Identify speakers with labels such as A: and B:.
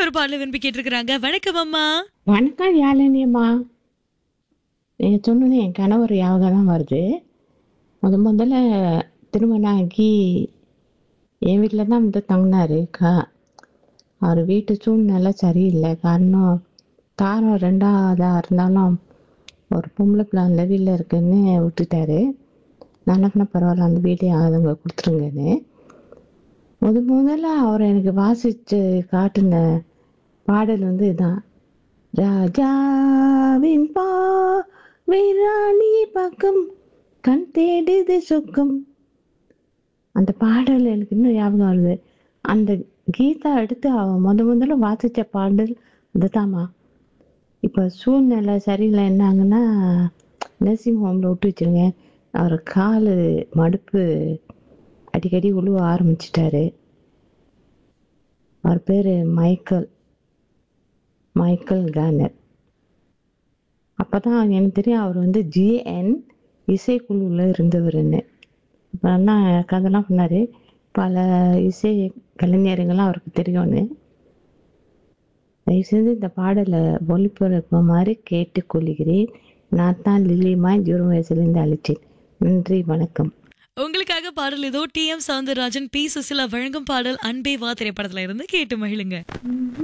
A: ஒரு பாடல விரும்பி கேட்டிருக்கிறாங்க வணக்கம் அம்மா
B: வணக்கம் யாழினியம்மா நீங்கள் சொன்னது என் கணவர் ஞாபகம் தான் வருது முத முதல்ல திருமணம் ஆகி என் வீட்டில் தான் வந்து தங்கினாரு கா அவர் வீட்டு சூழ்நிலை சரியில்லை காரணம் தாரம் ரெண்டாவதாக இருந்தாலும் ஒரு பொம்பளை பிள்ளை அந்த வீட்டில் இருக்குன்னு விட்டுட்டாரு நல்லக்குன்னா பரவாயில்ல அந்த வீட்டை அவங்க கொடுத்துருங்கன்னு முத முதல்ல அவர் எனக்கு வாசித்து காட்டின பாடல் வந்து இதான் ராஜாவின் பா வீராணி பக்கம் கண் தேடுது சுக்கம் அந்த பாடல் எனக்கு இன்னும் ஞாபகம் வருது அந்த கீதா எடுத்து அவ முத முதல்ல வாசிச்ச பாடல் அதுதாம்மா இப்போ சூழ்நிலை சரியில்லை என்னாங்கன்னா நர்சிங் ஹோமில் விட்டு வச்சிருங்க அவர் கால் மடுப்பு அடிக்கடி உழுவ ஆரம்பிச்சிட்டாரு அவர் பேர் மைக்கேல் மைக்கேல் கேனர் அப்போ தான் எனக்கு தெரியும் அவர் வந்து ஜிஎன் இசைக்குழுவில் இருந்தவர்னு இப்போ என்ன கதைலாம் பண்ணார் பல இசை கலைஞர்கள்லாம் அவருக்கு தெரியும்னு தயவுசெய்து இந்த பாடலை ஒளிபரப்பு மாதிரி கேட்டுக்கொள்கிறேன் நான் தான் லில்லிமாய் ஜீரோ வயசுலேருந்து அழைச்சேன் நன்றி வணக்கம்
A: உங்களுக்காக பாடல் ஏதோ T M Soundararajan P Susheela வழங்கும் பாடல் அன்பே வா திரைப்படத்துல இருந்து கேட்டு மகிழுங்க